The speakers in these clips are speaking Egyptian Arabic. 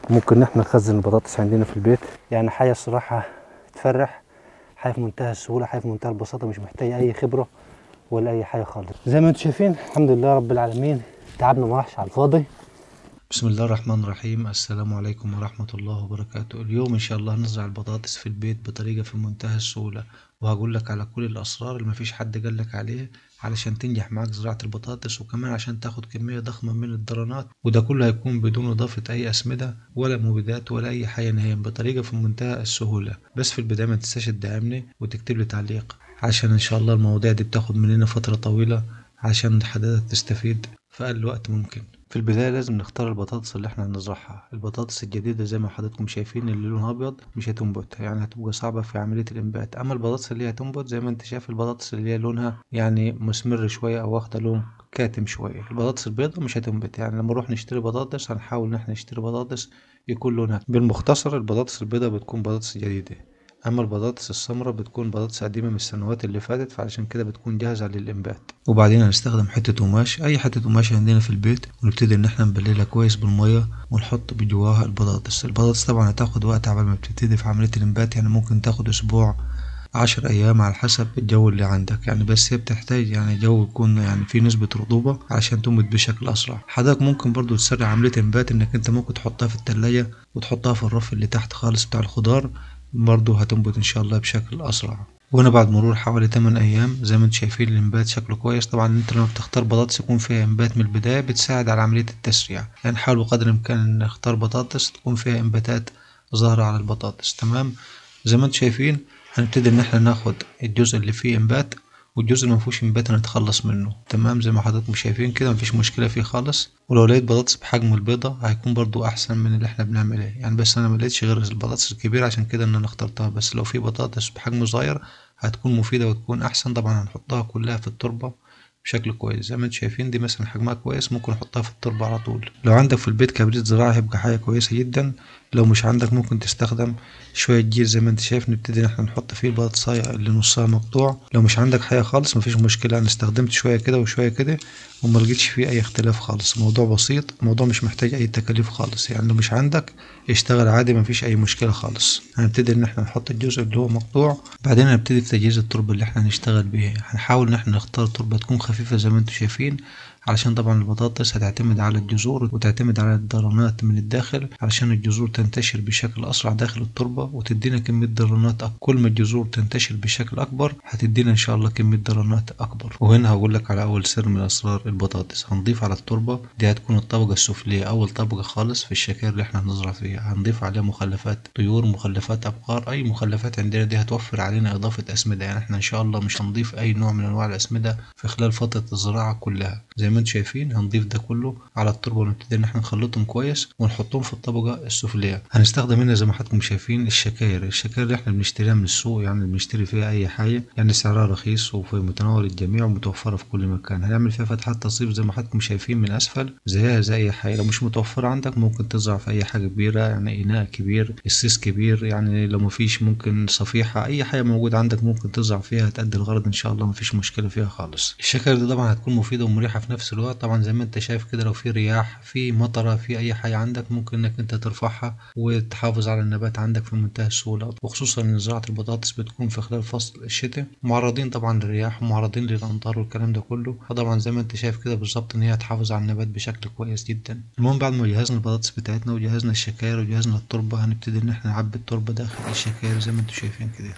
ممكن احنا نخزن البطاطس عندنا في البيت يعني حاجة الصراحة تفرح حاجة في منتهى السهولة حاجة في منتهى البساطة مش محتاجة أي خبرة ولا أي حاجة خالص زي ما انتم شايفين الحمد لله رب العالمين تعبنا ما راحش على الفاضي بسم الله الرحمن الرحيم السلام عليكم ورحمة الله وبركاته اليوم إن شاء الله هنزرع البطاطس في البيت بطريقة في منتهى السهولة وهقول لك على كل الأسرار اللي مفيش حد قال لك عليه علشان تنجح معاك زراعة البطاطس وكمان عشان تاخد كمية ضخمة من الضرنات وده كله هيكون بدون إضافة أي أسمدة ولا مبيدات ولا أي حاجة نهائيا بطريقة في منتهى السهولة بس في البداية ما تنساش تدعمني وتكتب لي تعليق عشان إن شاء الله المواضيع دي بتاخد مننا فترة طويلة عشان حضرتك تستفيد في أقل وقت ممكن في البداية لازم نختار البطاطس اللي احنا هنزرعها البطاطس الجديدة زي ما حضراتكم شايفين اللي لونها أبيض مش هتنبت يعني هتبقى صعبة في عملية الإنبات أما البطاطس اللي هتنبت زي ما انت شايف البطاطس اللي هي لونها يعني مسمر شوية أو واخدة لون كاتم شوية البطاطس البيضة مش هتنبت يعني لما نروح نشتري بطاطس هنحاول إن احنا نشتري بطاطس يكون لونها بالمختصر البطاطس البيضة بتكون بطاطس جديدة اما البطاطس السمراء بتكون بطاطس قديمه من السنوات اللي فاتت فعشان كده بتكون جاهزه للانبات وبعدين هنستخدم حته قماش اي حته قماش عندنا في البيت ونبتدي ان احنا نبللها كويس بالميه ونحط بجواها البطاطس البطاطس طبعا هتاخد وقت قبل ما بتبتدي في عمليه الانبات يعني ممكن تاخد اسبوع عشر أيام على حسب الجو اللي عندك يعني بس هي بتحتاج يعني جو يكون يعني فيه نسبة رطوبة عشان تنبت بشكل أسرع حضرتك ممكن برضو تسرع عملية إنبات إنك أنت ممكن تحطها في التلاجة وتحطها في الرف اللي تحت خالص بتاع الخضار برضه هتنبت ان شاء الله بشكل اسرع وهنا بعد مرور حوالي 8 ايام زي ما انتم شايفين الانبات شكله كويس طبعا انت لما بتختار بطاطس يكون فيها انبات من البدايه بتساعد على عمليه التسريع يعني حاول بقدر الامكان ان نختار بطاطس تكون فيها انباتات ظاهره على البطاطس تمام زي ما انتم شايفين هنبتدي ان احنا ناخد الجزء اللي فيه انبات والجزء اللي مفيهوش انبات هنتخلص منه تمام زي ما حضراتكم شايفين كده مفيش مشكله فيه خالص ولو لقيت بطاطس بحجم البيضة هيكون برضو احسن من اللي احنا بنعمله يعني بس انا ملقتش غير البطاطس الكبيرة عشان كده ان انا اخترتها بس لو في بطاطس بحجم صغير هتكون مفيدة وتكون احسن طبعا هنحطها كلها في التربة بشكل كويس زي ما انتم شايفين دي مثلا حجمها كويس ممكن نحطها في التربة على طول لو عندك في البيت كبريت زراعي هيبقى حاجة كويسة جدا لو مش عندك ممكن تستخدم شوية جير زي ما انت شايف نبتدي ان احنا نحط فيه البطاطساية اللي نصها مقطوع لو مش عندك حاجة خالص مفيش مشكلة انا استخدمت شوية كده وشوية كده وما لقيتش فيه اي اختلاف خالص الموضوع بسيط الموضوع مش محتاج اي تكاليف خالص يعني لو مش عندك اشتغل عادي مفيش اي مشكلة خالص هنبتدي ان احنا نحط الجزء اللي هو مقطوع بعدين هنبتدي في تجهيز التربة اللي احنا هنشتغل بيها هنحاول ان احنا نختار تربة تكون خفيفة زي ما انتم شايفين علشان طبعا البطاطس هتعتمد على الجذور وتعتمد على الضرنات من الداخل علشان الجذور تنتشر بشكل اسرع داخل التربه وتدينا كميه ضرنات أكبر. كل ما الجذور تنتشر بشكل اكبر هتدينا ان شاء الله كميه ضرنات اكبر وهنا هقول لك على اول سر من اسرار البطاطس هنضيف على التربه دي هتكون الطبقه السفليه اول طبقه خالص في الشكاير اللي احنا هنزرع فيها هنضيف عليها مخلفات طيور مخلفات ابقار اي مخلفات عندنا دي هتوفر علينا اضافه اسمده يعني احنا ان شاء الله مش هنضيف اي نوع من انواع الاسمده في خلال فتره الزراعه كلها زي ما انتم شايفين هنضيف ده كله على التربه ونبتدي ان احنا نخلطهم كويس ونحطهم في الطبقه السفليه هنستخدم هنا زي ما حضراتكم شايفين الشكاير الشكاير اللي احنا بنشتريها من السوق يعني بنشتري فيها اي حاجه يعني سعرها رخيص وفي متناول الجميع ومتوفره في كل مكان هنعمل فيها فتحات تصيب زي ما حضراتكم شايفين من اسفل زيها زي اي حاجه لو مش متوفره عندك ممكن تزرع في اي حاجه كبيره يعني اناء كبير السيس كبير يعني لو مفيش ممكن صفيحه اي حاجه موجوده عندك ممكن تزرع فيها تأدي الغرض ان شاء الله مفيش مشكله فيها خالص الشكاير دي طبعا هتكون مفيده ومريحه في نفس الوقت طبعا زي ما انت شايف كده لو في رياح في مطره في اي حاجه عندك ممكن انك انت ترفعها وتحافظ على النبات عندك في منتهى السهوله وخصوصا ان زراعه البطاطس بتكون في خلال فصل الشتاء معرضين طبعا للرياح ومعرضين للامطار والكلام ده كله فطبعا زي ما انت شايف كده بالظبط ان هي تحافظ على النبات بشكل كويس جدا المهم بعد ما جهزنا البطاطس بتاعتنا وجهزنا الشكاير وجهزنا التربه هنبتدي ان احنا نعبي التربه داخل الشكاير زي ما انتم شايفين كده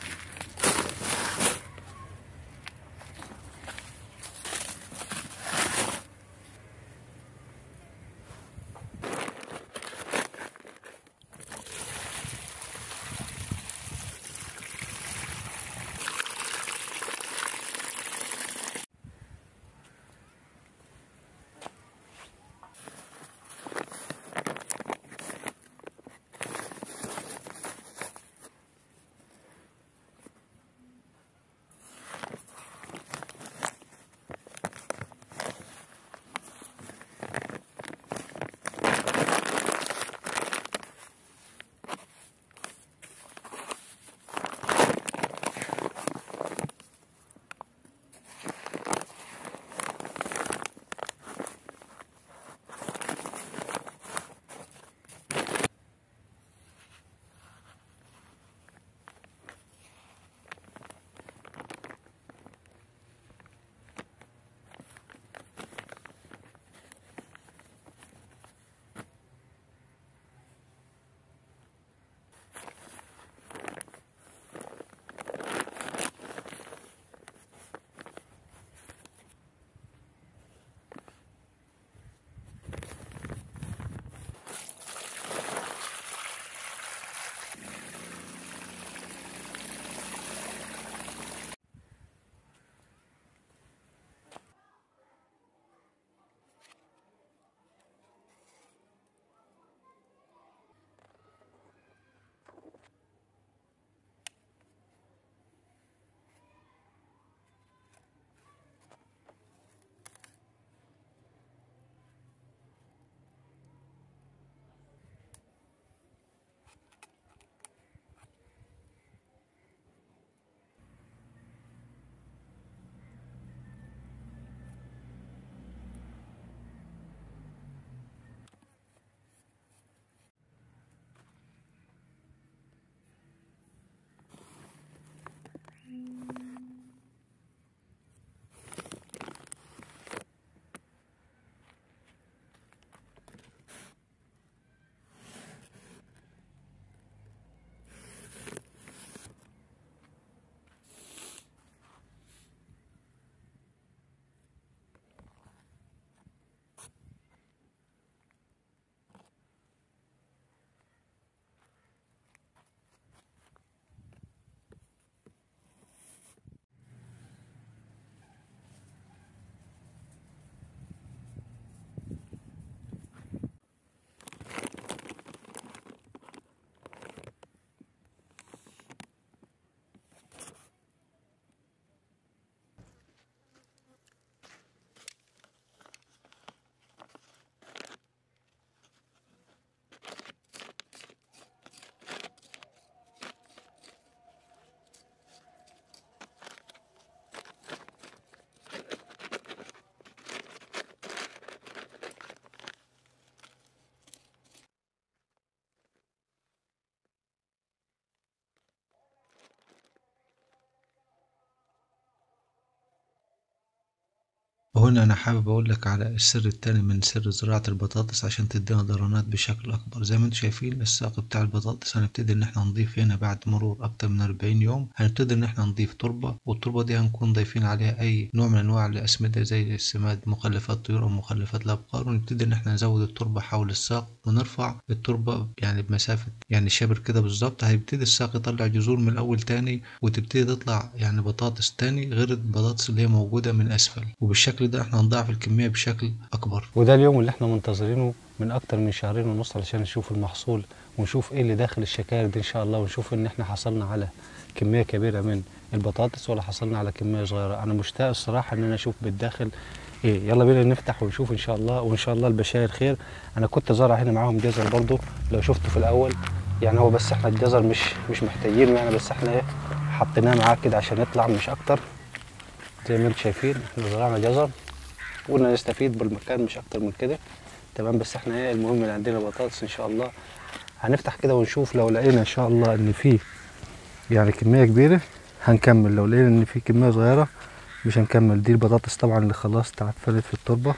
وهنا أنا حابب أقول لك على السر التاني من سر زراعة البطاطس عشان تدينا ضرانات بشكل أكبر زي ما انتم شايفين الساق بتاع البطاطس هنبتدي إن احنا نضيف هنا بعد مرور أكتر من أربعين يوم هنبتدي إن احنا نضيف تربة والتربة دي هنكون ضايفين عليها أي نوع من أنواع الأسمدة زي السماد مخلفات طيور أو مخلفات الأبقار ونبتدي إن احنا نزود التربة حول الساق ونرفع التربة يعني بمسافة يعني شبر كده بالظبط هيبتدي الساق يطلع جذور من الأول تاني وتبتدي تطلع يعني بطاطس تاني غير البطاطس اللي هي موجودة من أسفل وبالشكل ده احنا هنضاعف الكمية بشكل أكبر وده اليوم اللي احنا منتظرينه من اكتر من شهرين ونص علشان نشوف المحصول ونشوف ايه اللي داخل الشكاير دي ان شاء الله ونشوف ان احنا حصلنا على كميه كبيره من البطاطس ولا حصلنا على كميه صغيره انا مشتاق الصراحه ان انا اشوف بالداخل ايه يلا بينا نفتح ونشوف ان شاء الله وان شاء الله البشاير خير انا كنت زارع هنا معاهم جزر برضو لو شفته في الاول يعني هو بس احنا الجزر مش مش محتاجينه يعني بس احنا ايه حطيناه معاه كده عشان يطلع مش اكتر زي ما انتم شايفين احنا زرعنا جزر قلنا نستفيد بالمكان مش اكتر من كده تمام بس احنا ايه المهم اللي عندنا بطاطس ان شاء الله هنفتح كده ونشوف لو لقينا ان شاء الله ان في يعني كميه كبيره هنكمل لو لقينا ان في كميه صغيره مش هنكمل دي البطاطس طبعا اللي خلاص تعفنت في التربه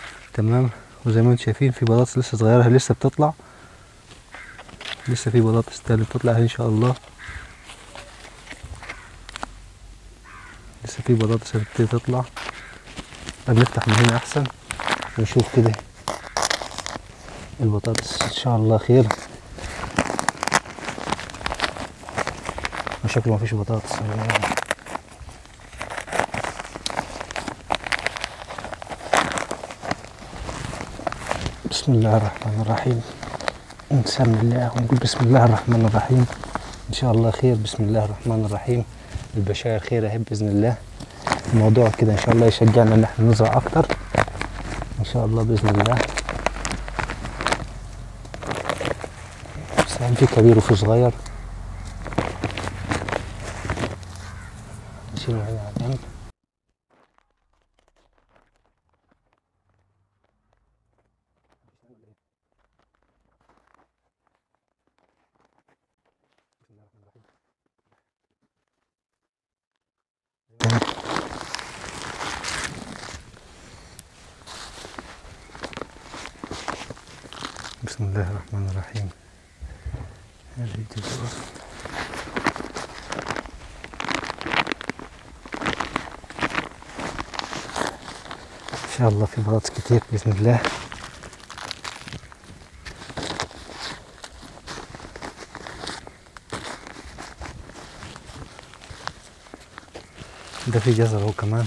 تمام وزي ما انتم شايفين في بطاطس لسه صغيره لسه بتطلع لسه في بطاطس تاني بتطلع ان شاء الله لسه في بطاطس هتبتدي تطلع طب نفتح من هنا احسن ونشوف كده البطاطس ان شاء الله خير وشكله مفيش بطاطس بسم الله الرحمن الرحيم نسمي الله ونقول بسم الله الرحمن الرحيم ان شاء الله خير بسم الله الرحمن الرحيم البشاير خير اهي باذن الله الموضوع كده ان شاء الله يشجعنا ان احنا نزرع اكتر ان شاء الله باذن الله بس يعني في كبير وفي صغير نشيله هنا على جنب بسم الله الرحمن الرحيم هذه الجزر ان شاء الله في بطاطس كتير باذن الله ده في جزر اهو كمان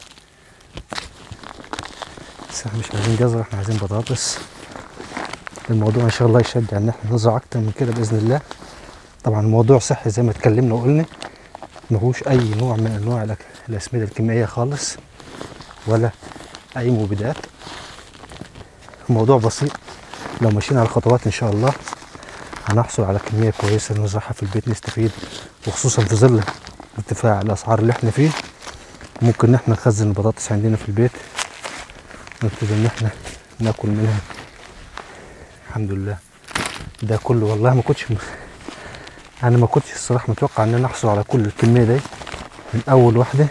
بس احنا مش عايزين جزر احنا عايزين بطاطس الموضوع ان شاء الله يشجع ان احنا نزرع اكتر من كده باذن الله طبعا الموضوع صحي زي ما اتكلمنا وقلنا مفهوش اي نوع من انواع الأك- الاسمده الكيميائيه خالص ولا اي مبيدات الموضوع بسيط لو مشينا على الخطوات ان شاء الله هنحصل على كميه كويسه نزرعها في البيت نستفيد وخصوصا في ظل ارتفاع الاسعار اللي احنا فيه ممكن ان احنا نخزن البطاطس عندنا في البيت نبتدي ان احنا ناكل منها الحمد لله ده كله والله ما كنتش م... انا ما كنتش الصراحه متوقع ان انا احصل على كل الكميه دي من اول واحده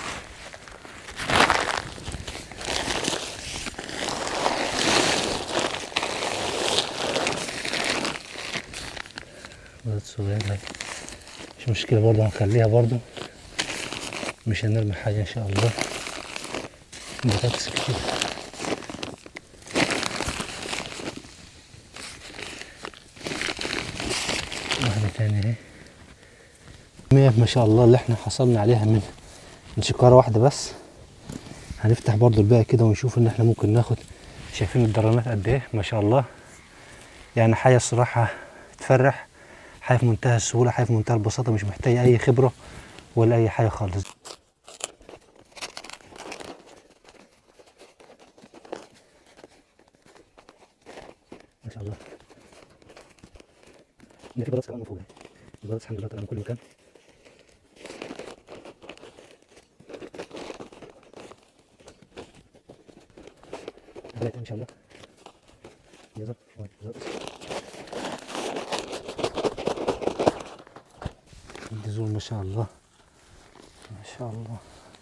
بطاطس صغيرة أهي. مش مشكلة برضه هنخليها برضه مش هنرمي حاجة إن شاء الله بطاطس كتير واحدة تانية اهي كمية ما شاء الله اللي احنا حصلنا عليها من من شكارة واحدة بس هنفتح برضو الباقي كده ونشوف ان احنا ممكن ناخد شايفين الدرانات قد ايه ما شاء الله يعني حاجة الصراحة تفرح حاجة في منتهى السهولة حاجة في منتهى البساطة مش محتاجة أي خبرة ولا أي حاجة خالص ما شاء الله ده في بطاطس كمان من فوق البطاطس الحمد لله طالعة من كل مكان هنلاقي ان شاء الله يلا واحد، بطاطس الجذور ما شاء الله ما شاء الله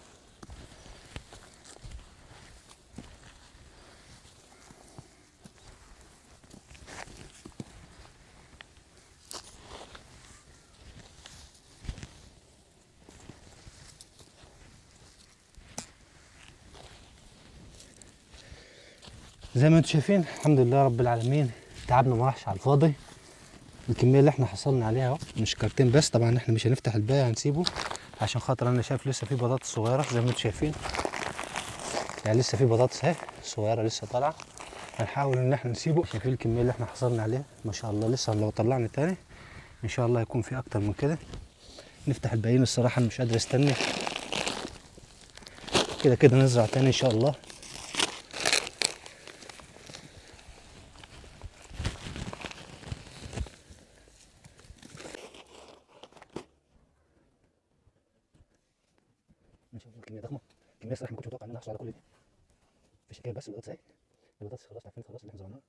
زي ما انتم شايفين الحمد لله رب العالمين تعبنا ما راحش على الفاضي الكميه اللي احنا حصلنا عليها اهو مش كارتين بس طبعا احنا مش هنفتح الباقي هنسيبه عشان خاطر انا شايف لسه في بطاطس صغيره زي ما انتم شايفين يعني لسه في بطاطس اهي صغيره لسه طالعه هنحاول ان احنا نسيبه شايفين الكميه اللي احنا حصلنا عليها ما شاء الله لسه لو طلعنا تاني ان شاء الله يكون في اكتر من كده نفتح الباقيين الصراحه انا مش قادر استنى كده كده نزرع تاني ان شاء الله ما شاء الله كميه ضخمه كميه صراحه ما كنتش متوقع ان انا احصل على كل دي مفيش حكايه بس البطاطس اهي البطاطس خلاص عارفين خلاص اللي احنا زرعناها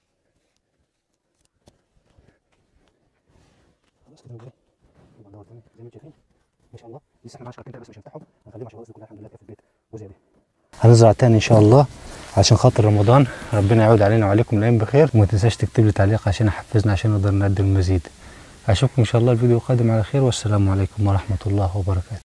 خلاص كده نجري نبقى ندور تاني زي ما انتم شايفين ما شاء الله لسه احنا معاش كارتين بس مش هنفتحهم هنخليهم عشان البطاطس كلها الحمد لله كده في البيت وزي دي هنزرع تاني ان شاء الله عشان خاطر رمضان ربنا يعود علينا وعليكم الايام بخير وما تنساش تكتب لي تعليق عشان يحفزنا عشان نقدر نقدم المزيد اشوفكم ان شاء الله الفيديو القادم على خير والسلام عليكم ورحمه الله وبركاته